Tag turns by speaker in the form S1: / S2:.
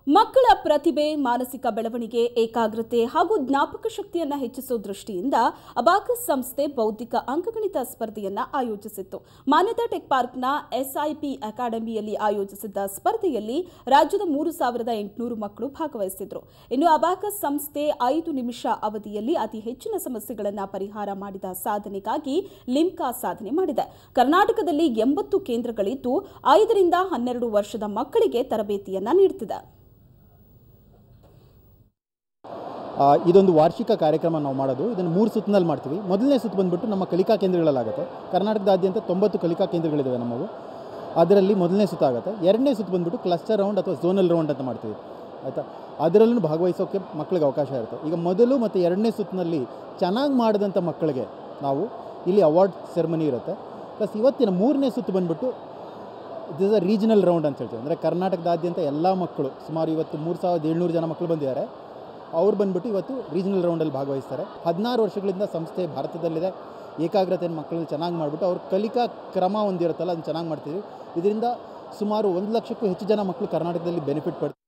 S1: ಮಕ್ಕಳ ಪ್ರತಿಭೆ ಮಾನಸಿಕ ಬೆಳವಣಿಗೆ ಏಕಾಗ್ರತೆ ಹಾಗೂ ಜ್ಞಾಪಕ ಶಕ್ತಿಯನ್ನ ಹೆಚ್ಚಿಸುವ ದೃಷ್ಟಿಯಿಂದ ಅಬಾಕಸ್ ಸಂಸ್ಥೆ ಬೌದ್ಧಿಕ ಅಂಕಗಣಿತ ಸ್ಪರ್ಧೆಯನ್ನ ಆಯೋಜಿಸಿತ್ತು ಮಾನ್ಯತಾ ಟೆಕ್ ಪಾರ್ಕ್ನ ಎಸ್ಐಪಿ ಅಕಾಡೆಮಿಯಲ್ಲಿ ಆಯೋಜಿಸಿದ್ದ ಸ್ಪರ್ಧೆಯಲ್ಲಿ ರಾಜ್ಯದ ಮೂರು ಸಾವಿರದ ಎಂಟುನೂರು ಮಕ್ಕಳು ಭಾಗವಹಿಸಿದ್ರು ಇನ್ನು ಅಬಾಕಸ್ ಸಂಸ್ಥೆ ಐದು ನಿಮಿಷ ಅವಧಿಯಲ್ಲಿ ಅತಿ ಹೆಚ್ಚಿನ ಸಮಸ್ಯೆಗಳನ್ನು ಪರಿಹಾರ ಮಾಡಿದ ಸಾಧನೆಗಾಗಿ ಲಿಮ್ಕಾ ಸಾಧನೆ ಮಾಡಿದೆ ಕರ್ನಾಟಕದಲ್ಲಿ ಎಂಬತ್ತು ಕೇಂದ್ರಗಳಿದ್ದು ಐದರಿಂದ ಹನ್ನೆರಡು ವರ್ಷದ ಮಕ್ಕಳಿಗೆ ತರಬೇತಿಯನ್ನ ನೀಡುತ್ತಿದೆ
S2: ಆ, ಇದೊಂದು ವಾರ್ಷಿಕ ಕಾರ್ಯಕ್ರಮ ನಾವು ಮಾಡೋದು ಇದನ್ನು ಮೂರು ಸುತ್ತಿನಲ್ಲಿ ಮಾಡ್ತೀವಿ ಮೊದಲನೇ ಸುತ್ತು ಬಂದುಬಿಟ್ಟು ನಮ್ಮ ಕಲಿಕಾ ಕೇಂದ್ರಗಳಲ್ಲಾಗುತ್ತೆ ಕರ್ನಾಟಕದಾದ್ಯಂತ ತೊಂಬತ್ತು ಕಲಿಕಾ ಕೇಂದ್ರಗಳಿದ್ದಾವೆ ನಮ್ಮವು ಅದರಲ್ಲಿ ಮೊದಲನೇ ಸುತ್ತು ಆಗುತ್ತೆ ಎರಡನೇ ಸುತ್ತು ಬಂದುಬಿಟ್ಟು ಕ್ಲಸ್ಟರ್ ರೌಂಡ್ ಅಥವಾ ಝೋನಲ್ ರೌಂಡ್ ಅಂತ ಮಾಡ್ತೀವಿ ಆಯಿತಾ ಅದರಲ್ಲೂ ಭಾಗವಹಿಸೋಕ್ಕೆ ಮಕ್ಕಳಿಗೆ ಅವಕಾಶ ಇರುತ್ತೆ ಈಗ ಮೊದಲು ಮತ್ತು ಎರಡನೇ ಸುತ್ತಿನಲ್ಲಿ ಚೆನ್ನಾಗಿ ಮಾಡಿದಂಥ ಮಕ್ಕಳಿಗೆ ನಾವು ಇಲ್ಲಿ ಅವಾರ್ಡ್ ಸೆರೆಮನಿ ಇರುತ್ತೆ ಪ್ಲಸ್ ಇವತ್ತಿನ ಮೂರನೇ ಸುತ್ತು ಬಂದುಬಿಟ್ಟು it is a regional round ಅಂತ ಹೇಳ್ತೀವಿ ಅಂದರೆ ಕರ್ನಾಟಕದಾದ್ಯಂತ ಎಲ್ಲ ಮಕ್ಕಳು ಸುಮಾರು ಇವತ್ತು ಮೂರು ಸಾವಿರದ ಏಳ್ನೂರು ಜನ ಮಕ್ಕಳು ಬಂದಿದ್ದಾರೆ ಅವ್ರು ಬಂದ್ಬಿಟ್ಟು ಇವತ್ತು ರೀಜನಲ್ ರೌಂಡಲ್ಲಿ ಭಾಗವಹಿಸ್ತಾರೆ ಹದಿನಾರು ವರ್ಷಗಳಿಂದ ಸಂಸ್ಥೆ ಭಾರತದಲ್ಲಿದೆ ಏಕಾಗ್ರತೆಯನ್ನು ಮಕ್ಕಳಲ್ಲಿ ಚೆನ್ನಾಗಿ ಮಾಡಿಬಿಟ್ಟು ಅವ್ರ ಕಲಿಕಾ ಕ್ರಮ ಒಂದಿರುತ್ತಲ್ಲ ಅದನ್ನು ಚೆನ್ನಾಗಿ ಮಾಡ್ತೀವಿ ಇದರಿಂದ ಸುಮಾರು ಒಂದು ಲಕ್ಷಕ್ಕೂ ಹೆಚ್ಚು ಜನ ಮಕ್ಕಳು ಕರ್ನಾಟಕದಲ್ಲಿ ಬೆನಿಫಿಟ್ ಪಡ್ತಾರೆ